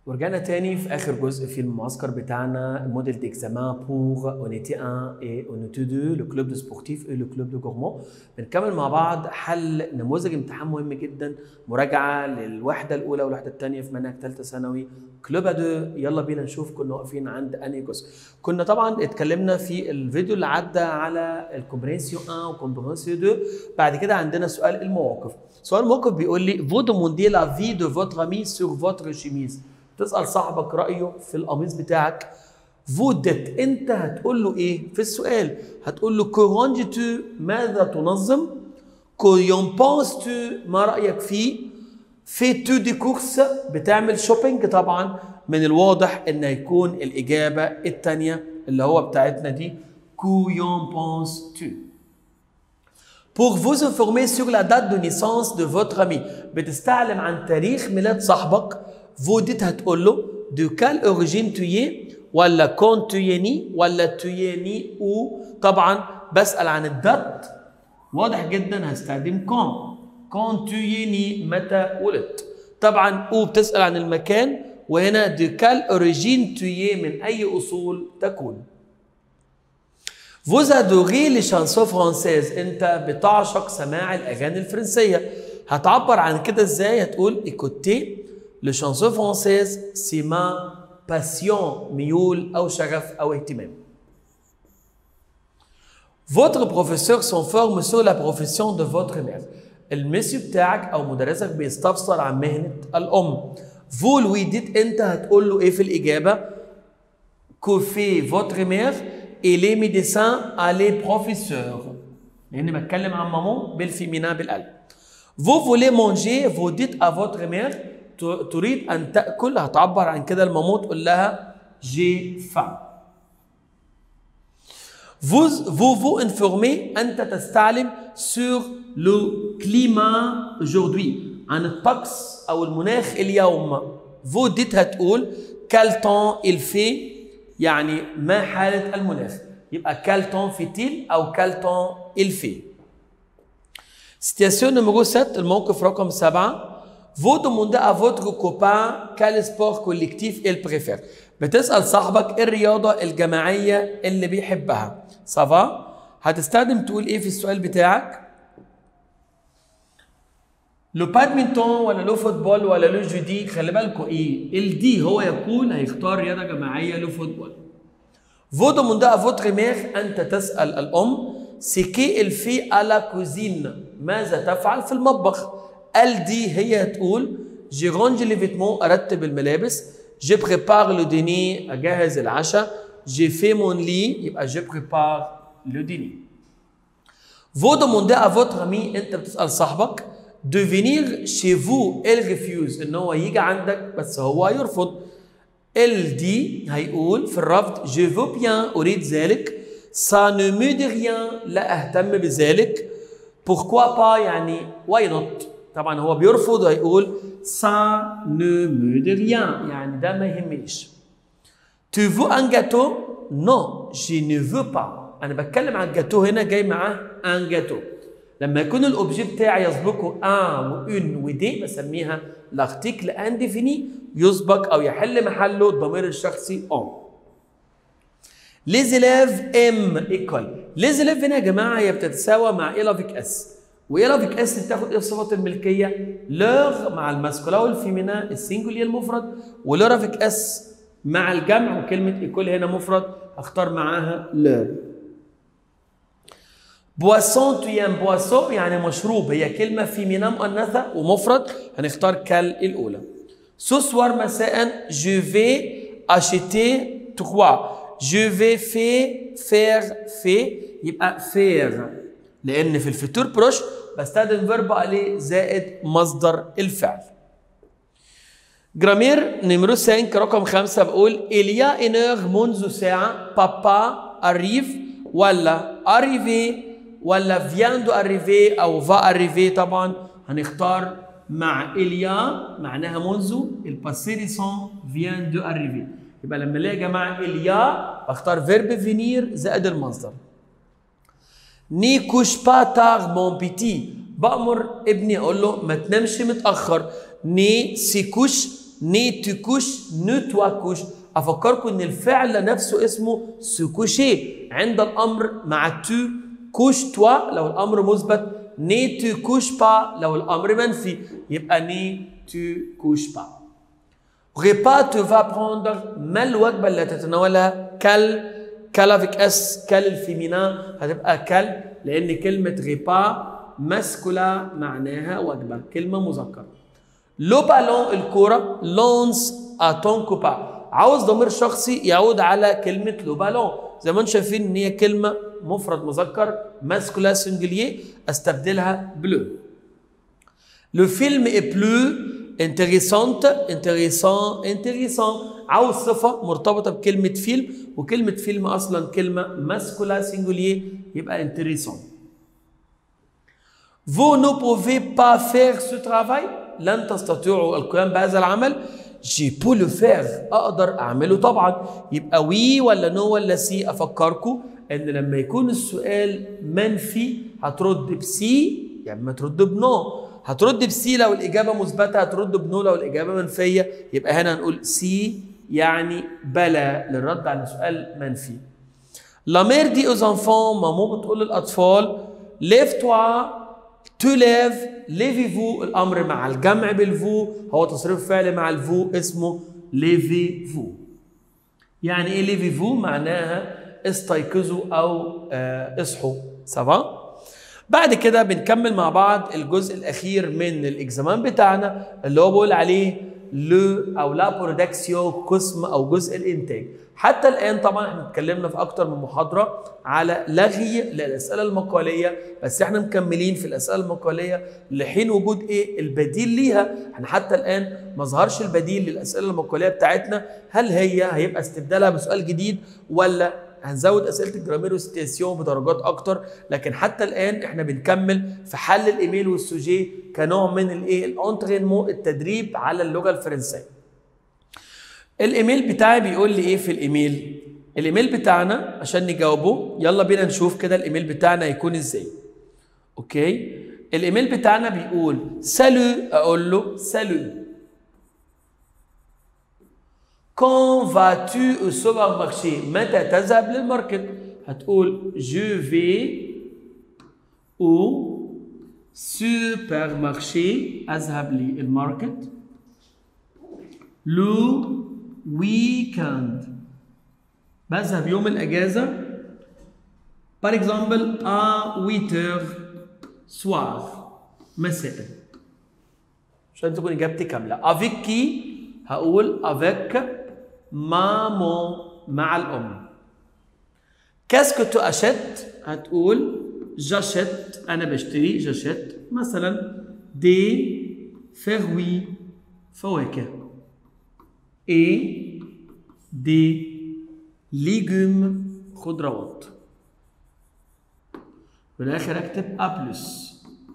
ورجعنا تاني في اخر جزء في المعسكر بتاعنا موديل ديكزامان بور اونيتي 1 اي اونيتي 2 لو كلوب دو سبورتيف اي لو كلوب دو جورمون بنكمل مع بعض حل نموذج امتحان مهم جدا مراجعه للوحده الاولى والوحده الثانيه في منهج ثالثه ثانوي كلوب 2 يلا بينا نشوف كنا واقفين عند انهي جزء كنا طبعا اتكلمنا في الفيديو اللي عدى على الكومبرينسيو 1 وكومبرينسيو 2 بعد كده عندنا سؤال المواقف سؤال الموقف بيقول لي فو دوموندي لا في دو فوتر امي سور فوتر شيميز تسال صاحبك رايه في القميص بتاعك فودت انت هتقول له ايه في السؤال هتقول له كورانجي تو ماذا تنظم كويون بونس تو ما رايك فيه في تو دي كورس بتعمل شوبينج طبعا من الواضح ان هيكون الاجابه الثانيه اللي هو بتاعتنا دي كويون بونس تو Pour vous informer sur la date de naissance de votre ami بتستعلم عن تاريخ ميلاد صاحبك فوديت هتقول له de quelle origine tu es ولا كون tu es né ولا tu es né ou طبعا بسأل عن الدات واضح جدا هستخدم كون كون tu es né متى ولدت طبعا او بتسأل عن المكان وهنا de quelle origine tu es من أي أصول تكون Vous adorez les chansons françaises انت بتعشق سماع الاغاني الفرنسيه هتعبر عن كده ازاي هتقول écoutez les chansons françaises c'est ma passion ميول او شغف او اهتمام Votre professeur s'informe sur la profession de votre mère. المسيو بتاعك او مدرسك بيستفسر عن مهنه الام. Vous lui dites انت هتقول له ايه في الاجابه؟ Que fait votre mère et les médecins à les professeurs. لاني بتكلم عن مامو بالفيمينا بالقلب. Vous voulez manger, vous dites à votre mère تريد ان تاكل هتعبر عن كده المامو تقول لها جي فام. Vous, vous vous informez أنت تستعلم sur le climat aujourd'hui عن الطقس أو المناخ اليوم. Vous dites هتقول quel temps il fait يعني ما حالة المناخ يبقى quel temps fait-il أو quel temps il fait Situation numéro 7 الموقف رقم 7 Vous demandez à votre copain quel sport collectif il préfère بتسأل صاحبك ايه الرياضة الجماعية اللي بيحبها سافا هتستخدم تقول ايه في السؤال بتاعك لو بادمنتون ولا لو فوتبول ولا لو جودي خلي بالكم ايه الدي هو يكون هيختار رياضه جماعيه لو فوتبول Vous demandez à votre mère أنت تسأل الأم سيكي الفي على كوزين ماذا تفعل في المطبخ ال دي هي تقول جي رونج لي فيتمون أرتب الملابس جي بريبار لو ديني أجهز العشاء جي في مون لي يبقى جي بريبار لو ديني Vous demandez à votre ami أنت بتسأل صاحبك de venir chez vous elle refuse ان هو يجي عندك بس هو يرفض ال دي هيقول في الرفض je veux bien اريد ذلك ça ne me dit rien لا اهتم بذلك pourquoi pas يعني why not طبعا هو بيرفض هيقول ça ne me dit rien يعني ده ما يهمنيش tu veux un gâteau non je ne veux pas انا بتكلم عن الجاتو هنا جاي معاه un gâteau لما يكون الاوبجي بتاعي يسبقه ان وان ودي بسميها لارتيكل انديفيني يسبق او يحل محله الضمير الشخصي اون لي زيليف ام ايكوال لي زيليف هنا يا جماعه هي بتتساوى مع ايلافيك اس وايلافيك اس بتاخد ايه صفه الملكيه لوغ مع الماسكولا والفيمينا السنجولي المفرد ولورافيك اس مع الجمع وكلمه ايكول هنا مفرد هختار معاها لور بواسون تويام بواسون يعني مشروب هي كلمة فيمينا مؤنثة ومفرد هنختار كال الأولى سوسوار مساء جو في اشيتي تخوا جو في في فير في يبقى فير لأن في الفيتور بروش بستخدم فيرب عليه زائد مصدر الفعل جرامير نمرو 5 رقم 5 بقول إليا إنير منذ ساعة بابا أريف ولا أريفي ولا فيان دو اريفي او فا اريفي طبعا هنختار مع اليا معناها منذ الباسي ريسون فيان دو اريفي يبقى لما الاقي يا جماعه اليا بختار فيرب فينير زائد المصدر ني كوش با تار مون بيتي بامر ابني اقول له ما تنامش متاخر ني سيكوش ني تو كوش نو توا كوش افكركم ان الفعل نفسه اسمه سكوشي عند الامر مع تو كوش توا لو الامر مثبت ني تو كوش با لو الامر منفي يبقى ني تو كوش با repas tu vas prendre ما الوجبة اللي تتناولها كل كل افيك اس كل الفيمينا هتبقى كل لان كلمة ريبا ماسكولا معناها وجبة كلمة مذكرة لو بالون الكورة لونس اتون كوبا عاوز ضمير شخصي يعود على كلمة لو بالون زي ما انتم شايفين ان هي كلمة مفرد مذكر ماسكولا سنجليer استبدلها بلو لو فيلم est plus intéressante intéressant intéressant عاوز صفة مرتبطة بكلمة فيلم وكلمة فيلم أصلا كلمة ماسكولا سينجولير يبقى intéressant Vous ne pouvez pas faire ce travail لن تستطيعوا القيام بهذا العمل جي بو لو فير اقدر اعمله طبعا يبقى وي ولا نو ولا سي افكركم ان لما يكون السؤال منفي هترد بسي يا اما ترد بنو هترد بسي لو الاجابه مثبته هترد بنو لو الاجابه منفيه يبقى هنا هنقول سي يعني بلا للرد على سؤال منفي لا مير دي اوز انفون مامو بتقول للاطفال ليف توا تو ليف ليفي فو الامر مع الجمع بالفو هو تصريف فعل مع الفو اسمه ليفي فو يعني ايه ليفي فو معناها استيقظوا او آه اصحوا سافا بعد كده بنكمل مع بعض الجزء الاخير من الاكزامان بتاعنا اللي هو بيقول عليه لو او لا برودكسيو قسم او جزء الانتاج حتى الان طبعا احنا اتكلمنا في اكتر من محاضره على لغي للاسئله المقاليه بس احنا مكملين في الاسئله المقاليه لحين وجود ايه البديل ليها احنا حتى الان ما ظهرش البديل للاسئله المقاليه بتاعتنا هل هي هيبقى استبدالها بسؤال جديد ولا هنزود اسئله الجرامير والستيسيون بدرجات اكتر لكن حتى الان احنا بنكمل في حل الايميل والسوجي كنوع من الايه الانترينمو التدريب على اللغه الفرنسيه الايميل بتاعي بيقول لي ايه في الايميل الايميل بتاعنا عشان نجاوبه يلا بينا نشوف كده الايميل بتاعنا هيكون ازاي اوكي الايميل بتاعنا بيقول سالو اقول له سالو Quand vas-tu au supermarché متى تذهب للماركت هتقول je vais au supermarché اذهب للماركت le weekend بذهب يوم الاجازه par exemple à 8 heures soir مساء عشان تكون اجابتي كامله avec qui هقول avec maman مع الام qu'est-ce que tu achètes هتقول j'achète انا بشتري j'achète مثلا des fruits فواكه et des légumes خضروات في الاخر اكتب A بلس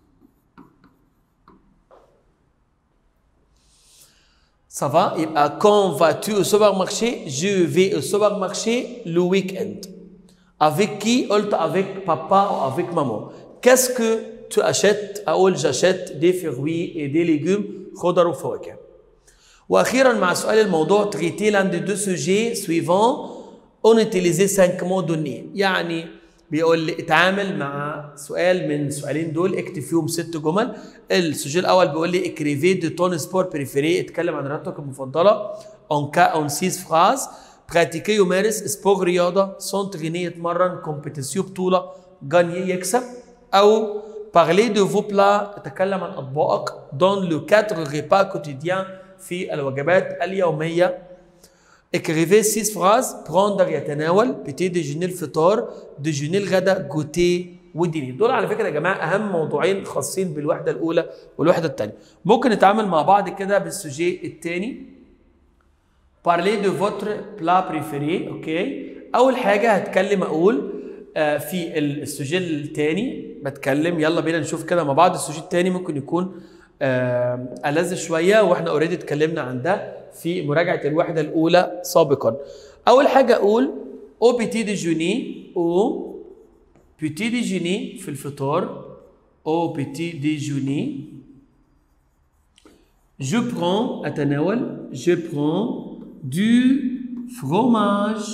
Ça va يبقى quand vas-tu au supermarché Je vais au supermarché le week-end. Avec qui قلت avec papa ou avec maman. Qu'est-ce que tu achètes أقول j'achète des fruits et des légumes خضر وفواكه. واخيرا مع سؤال الموضوع traiter l'un des deux sujets suivants on utilisait cinq mots donnés يعني بيقول لي اتعامل مع سؤال من سؤالين دول اكتب فيهم ست جمل السجل الاول بيقول لي اكريفي دي تون سبور بريفيري اتكلم عن رياضتك المفضله اون كا اون سيس فراز براتيكي يمارس سبور رياضه سونتريني يتمرن كومبيتيسيو بطوله جاني يكسب او بارلي دو فو بلا تتكلم عن اطباقك دون لو كاتر ريبا كوتيديان في الوجبات اليوميه écrivez six phrases prendre يتناول بتي ديجوني الفطار ديجوني الغداء جوتي وديني دول على فكره يا جماعه اهم موضوعين خاصين بالوحده الاولى والوحده الثانيه ممكن نتعامل مع بعض كده بالسوجي الثاني بارلي دو فوتر بلا بريفيري اوكي اول حاجه هتكلم اقول آه في السوجي الثاني بتكلم يلا بينا نشوف كده مع بعض السوجي الثاني ممكن يكون آه ألذ شويه واحنا اوريدي اتكلمنا عن ده في مراجعه الوحده الاولى سابقا اول حاجه اقول او بيتي ديجوني او بيتي ديجوني في الفطار او بيتي ديجوني جو برون اتناول je prends du fromage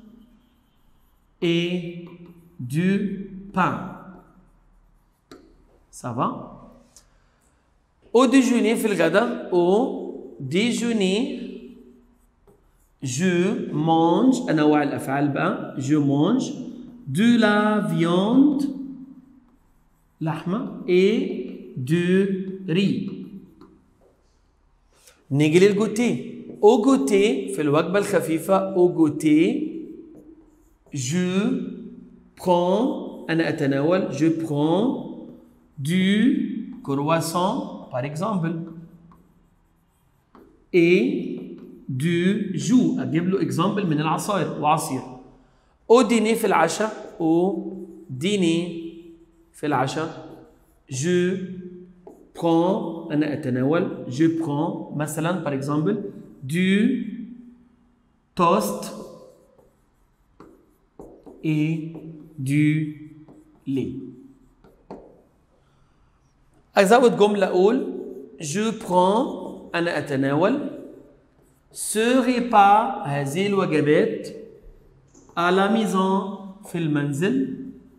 et du pain. Ça va? Au déjeuner في الغداء au déjeuner je mange أنواع الأفعال بقى je mange de la viande لحمة et du riz نيجي للجوتي au goûter في الوجبة الخفيفة au goûter je prends أنا أتناول je prends du croissant par exemple et du jus أجيب له example من العصائر وعصير au dîner في العشاء au dîner في العشاء je prends أنا أتناول je prends مثلا par exemple du toast et du lait أزود جملة أقول je prends أنا أتناول ce repas هذه الوجبات à la maison في المنزل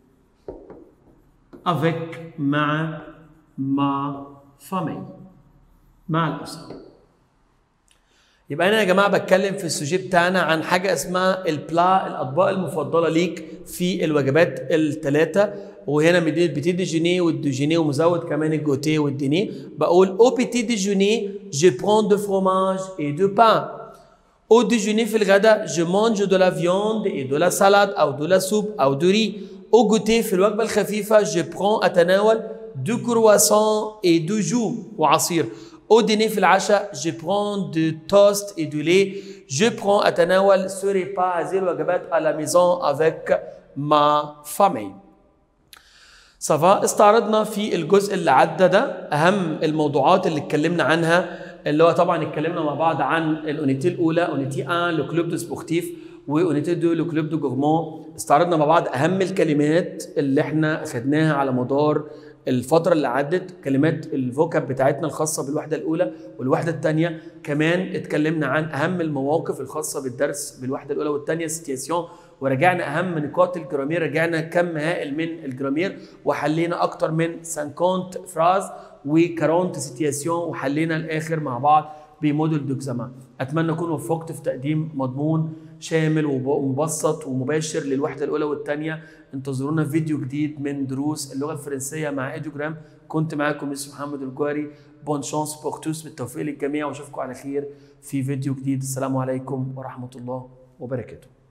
avec مع ma famille مع الأسرة يبقى أنا يا جماعة بتكلم في السوجي بتاعنا عن حاجة اسمها البلا الأطباق المفضلة ليك في الوجبات الثلاثة وهنا بتدي ديجوني والديجوني ومزود كمان الجوتيه والديني بقول au petit déjeuner je prends de fromage et de pain au déjeuner في الغداء je mange de la viande et de la salade أو de la soupe أو de riz au goûter في الوجبة الخفيفة je prends أتناول du croissant et du jus وعصير au dîner في العشاء je prends du toast et du lait je prends أتناول ce repas هذه الوجبات à la maison avec ma famille صفا استعرضنا في الجزء اللي عدى ده اهم الموضوعات اللي اتكلمنا عنها اللي هو طبعا اتكلمنا مع بعض عن الاونيتي الاولى اونيتي 1 لو كلوب دو سبورتيف واونيتي 2 لو كلوب دو جورمون استعرضنا مع بعض اهم الكلمات اللي احنا خدناها على مدار الفترة اللي عدت كلمات الفوكاب بتاعتنا الخاصة بالوحدة الأولى والوحدة الثانية كمان اتكلمنا عن أهم المواقف الخاصة بالدرس بالوحدة الأولى والثانية سيتياسيون ورجعنا أهم نقاط الجرامير رجعنا كم هائل من الجرامير وحلينا أكتر من 50 فراز و40 سيتياسيون وحلينا الآخر مع بعض بموديل دوكزاما أتمنى أكون وفقت في تقديم مضمون شامل ومبسط ومباشر للوحدة الأولى والثانية انتظرونا في فيديو جديد من دروس اللغة الفرنسية مع ايديوجرام كنت معاكم مستر محمد الجواري بون شانس بور توس بالتوفيق للجميع واشوفكم على خير في فيديو جديد السلام عليكم ورحمة الله وبركاته